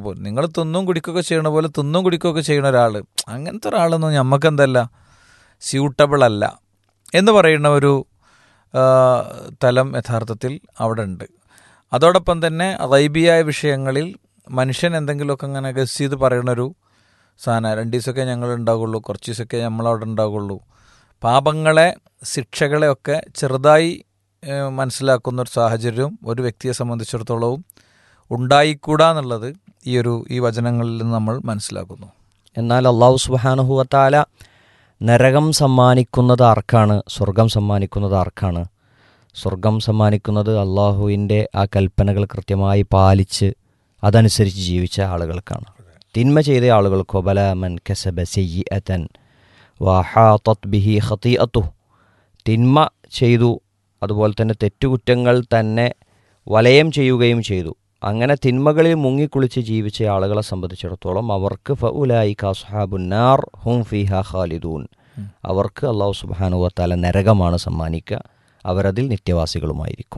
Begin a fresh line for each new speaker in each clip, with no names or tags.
നിങ്ങൾ തിന്നും കുടിക്കുകയൊക്കെ ചെയ്യണ പോലെ തിന്നും കുടിക്കുകയൊക്കെ ചെയ്യണ ഒരാൾ അങ്ങനത്തെ ഒരാളൊന്നും ഞമ്മക്കെന്തല്ല സ്യൂട്ടബിൾ അല്ല എന്ന് പറയുന്ന ഒരു ആ, തലം യഥാർത്ഥത്തിൽ അവിടെ ഉണ്ട് അതോടൊപ്പം തന്നെ റൈബിയായ വിഷയങ്ങളിൽ മനുഷ്യൻ എന്തെങ്കിലുമൊക്കെ അങ്ങനെ ഗസ് ചെയ്ത് പറയണൊരു സാധനം രണ്ട് ദിവസമൊക്കെ ഞങ്ങൾ ഉണ്ടാകുള്ളൂ കുറച്ച് ദിവസമൊക്കെ നമ്മളവിടെ ഉണ്ടാകുള്ളൂ പാപങ്ങളെ ശിക്ഷകളെ ഒക്കെ ചെറുതായി ഏഹ്, മനസ്സിലാക്കുന്ന ഒരു സാഹചര്യവും ഒരു വ്യക്തിയെ സംബന്ധിച്ചിടത്തോളവും ഉണ്ടായിക്കൂടാ എന്നുള്ളത് ഈ ഒരു ഈ വചനങ്ങളിൽ നിന്ന് നമ്മൾ മനസ്സിലാക്കുന്നു
എന്നാൽ അള്ളാഹു സുബാനുഹുവത്താല നരകം സമ്മാനിക്കുന്നത് ആർക്കാണ് സ്വർഗം സമ്മാനിക്കുന്നത് ആർക്കാണ് സ്വർഗം സമ്മാനിക്കുന്നത് അള്ളാഹുവിൻ്റെ ആ കൽപ്പനകൾ കൃത്യമായി പാലിച്ച് അതനുസരിച്ച് ജീവിച്ച ആളുകൾക്കാണ് തിന്മ ചെയ്ത ആളുകൾക്കോ ബലാമൻ കസബ സയ്യിഅതൻ വഹാത്തത് ബിഹി ഖതീഅത്തു തിന്മ ചെയ്തു അതുപോലെ തന്നെ തെറ്റുകുറ്റങ്ങൾ തന്നെ വലയം ചെയ്യുകയും ചെയ്തു അങ്ങനെ തിന്മകളിൽ മുങ്ങിക്കുളിച്ച് ജീവിച്ച ആളുകളെ സംബന്ധിച്ചിടത്തോളം അവർക്ക് ഫഉലായി കാസുഹാബുന്നാർ ഹും ഫിഹ ഖാലിദൂൻ അവർക്ക് അള്ളാഹു സുബാനു വത്താല നരകമാണ് സമ്മാനിക്കുക അവരതിൽ നിത്യവാസികളുമായിരിക്കും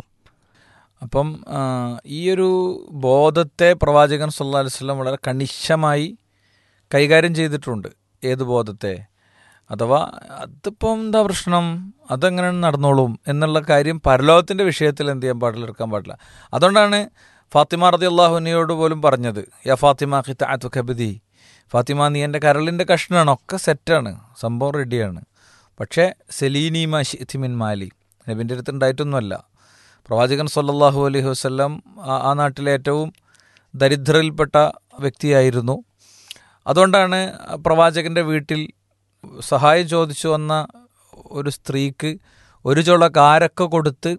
അപ്പം ആ, ഈ ഒരു ബോധത്തെ പ്രവാചകൻ സല്ലാ അലൈഹി വസല്ലം വളരെ കണിശമായി കൈകാര്യം ചെയ്തിട്ടുണ്ട് ഏത് ബോധത്തെ അഥവാ അതിപ്പം എന്താ പ്രശ്നം അതെങ്ങനെ നടന്നോളും എന്നുള്ള കാര്യം പരലോകത്തിൻ്റെ വിഷയത്തിൽ എന്ത് ചെയ്യാൻ പാടില്ല എടുക്കാൻ പാടില്ല അതുകൊണ്ടാണ് ഫാത്തിമ റതി അള്ളാഹുനിയോട് പോലും പറഞ്ഞത് യാ ഫാത്തിമ ഖിത്താത്തു കബിദി ഫാത്തിമ നീ എൻ്റെ കരളിൻ്റെ കഷ്ണമാണ് ഒക്കെ സെറ്റാണ് സംഭവം റെഡിയാണ് പക്ഷേ സെലീനീമ ഷിഥിമിൻ മാലി നബിൻ്റെ അടുത്ത് ഉണ്ടായിട്ടൊന്നുമല്ല പ്രവാചകൻ സല്ലല്ലാഹു അലൈഹി വസല്ലം ആ- ആ നാട്ടിലെ ഏറ്റവും ദരിദ്രരിൽപ്പെട്ട വ്യക്തിയായിരുന്നു അതുകൊണ്ടാണ് പ്രവാചകൻ്റെ വീട്ടിൽ സഹായം ചോദിച്ചു വന്ന ഒരു സ്ത്രീക്ക് ഒരു ചുള കാരൊക്കെ കൊടുത്ത്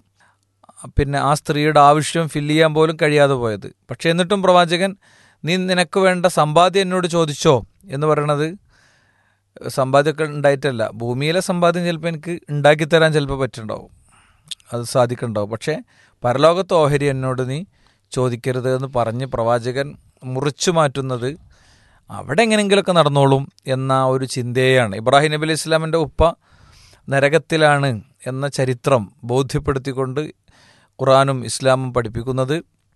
പിന്നെ ആ സ്ത്രീയുടെ ആവശ്യം ഫില്ല് ചെയ്യാൻ പോലും കഴിയാതെ പോയത് പക്ഷേ എന്നിട്ടും പ്രവാചകൻ നീ നിനക്ക് വേണ്ട സമ്പാദ്യം എന്നോട് ചോദിച്ചോ എന്ന് പറയണത് സമ്പാദ്യമൊക്കെ ഉണ്ടായിട്ടല്ല ഭൂമിയിലെ സമ്പാദ്യം ചിലപ്പോൾ എനിക്ക് ഉണ്ടാക്കിത്തരാൻ ചിലപ്പോൾ പറ്റുണ്ടാവും അത് സാധിക്കുന്നുണ്ടാവും പക്ഷേ പരലോകത്ത് ഓഹരി എന്നോട് നീ ചോദിക്കരുത് എന്ന് പറഞ്ഞ് പ്രവാചകൻ മുറിച്ചു മാറ്റുന്നത് അവിടെ എങ്ങനെയെങ്കിലുമൊക്കെ നടന്നോളും എന്ന ഒരു ചിന്തയാണ് ഇബ്രാഹിം നബി അലൈഹി ഇസ്ലാമിൻ്റെ ഉപ്പ നരകത്തിലാണ് എന്ന ചരിത്രം ബോധ്യപ്പെടുത്തിക്കൊണ്ട് ഖുറാനും ഇസ്ലാമും പഠിപ്പിക്കുന്നത്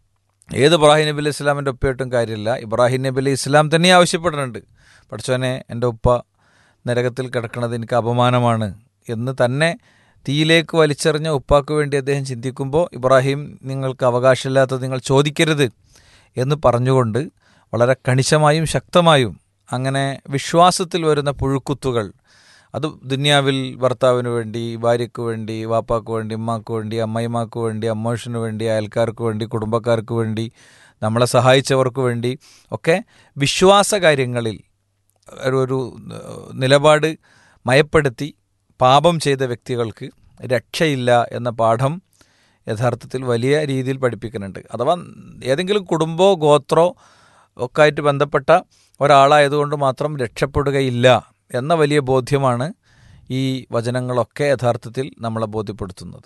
ഏത് ഇബ്രാഹിം നബി അലൈഹി ഇസ്ലാമിൻ്റെ ഉപ്പയായിട്ടും കാര്യമില്ല ഇബ്രാഹിം നബി അലൈഹി ഇസ്ലാം തന്നെ ആവശ്യപ്പെടുന്നുണ്ട് പഠിച്ചോനെ എൻ്റെ ഉപ്പ നരകത്തിൽ കിടക്കുന്നത് എനിക്ക് അപമാനമാണ് എന്ന് തന്നെ തീയിലേക്ക് വലിച്ചെറിഞ്ഞ ഉപ്പാക്ക് വേണ്ടി അദ്ദേഹം ചിന്തിക്കുമ്പോൾ ഇബ്രാഹിം നിങ്ങൾക്ക് അവകാശമില്ലാത്തത് നിങ്ങൾ ചോദിക്കരുത് എന്ന് പറഞ്ഞുകൊണ്ട് വളരെ കണിശമായും ശക്തമായും അങ്ങനെ വിശ്വാസത്തിൽ വരുന്ന പുഴുക്കുത്തുകൾ അത് ദുനിയാവിൽ ഭർത്താവിന് വേണ്ടി ഭാര്യയ്ക്ക് വേണ്ടി വാപ്പാക്ക് വേണ്ടി ഉമ്മാക്ക് വേണ്ടി അമ്മയിമാക്ക് വേണ്ടി അമ്മോഷന് വേണ്ടി അയൽക്കാർക്ക് വേണ്ടി കുടുംബക്കാർക്ക് വേണ്ടി നമ്മളെ സഹായിച്ചവർക്ക് വേണ്ടി ഒക്കെ വിശ്വാസ കാര്യങ്ങളിൽ ഒരു ഒരു നിലപാട് മയപ്പെടുത്തി പാപം ചെയ്ത വ്യക്തികൾക്ക് രക്ഷയില്ല എന്ന പാഠം യഥാർത്ഥത്തിൽ വലിയ രീതിയിൽ പഠിപ്പിക്കുന്നുണ്ട് അഥവാ ഏതെങ്കിലും കുടുംബമോ ഗോത്രോ ഒക്കെ ആയിട്ട് ബന്ധപ്പെട്ട ഒരാളായതുകൊണ്ട് മാത്രം രക്ഷപ്പെടുകയില്ല എന്ന വലിയ ബോധ്യമാണ് ഈ വചനങ്ങളൊക്കെ യഥാർത്ഥത്തിൽ നമ്മളെ ബോധ്യപ്പെടുത്തുന്നത്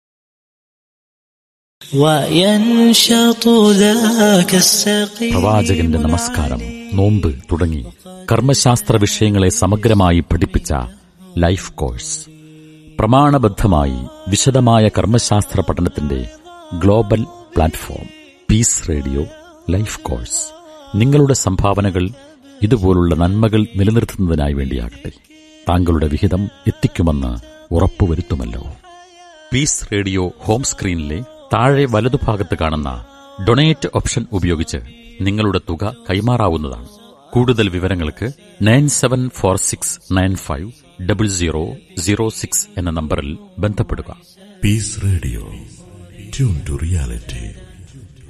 وينشط ذاك السقيم
പ്രവാചകന്റെ നമസ്കാരം നോമ്പ് തുടങ്ങി കർമ്മശാസ്ത്ര വിഷയങ്ങളെ സമഗ്രമായി പഠിപ്പിച്ച ലൈഫ് കോഴ്സ് പ്രമാണബദ്ധമായി വിശദമായ കർമ്മശാസ്ത്ര പഠനത്തിന്റെ global platform peace radio life course നിങ്ങളുടെ സംഭാവനകൾ ഇതുപോലുള്ള നന്മകൾ നിലനിർത്തുന്നതിനായി വേണ്ടിയാകട്ടെ താങ്കളുടെ വിഹിതം എത്തിക്കുമെന്ന് ഉറപ്പുവരുത്തുമല്ലോ പീസ് റേഡിയോ ഹോം സ്ക്രീനിലെ താഴെ വലതുഭാഗത്ത് കാണുന്ന ഡൊണേറ്റ് ഓപ്ഷൻ ഉപയോഗിച്ച് നിങ്ങളുടെ തുക കൈമാറാവുന്നതാണ് കൂടുതൽ വിവരങ്ങൾക്ക് nine seven four six nine five double zero zero six എന്ന നമ്പറിൽ ബന്ധപ്പെടുക
Peace Radio. Tune to reality.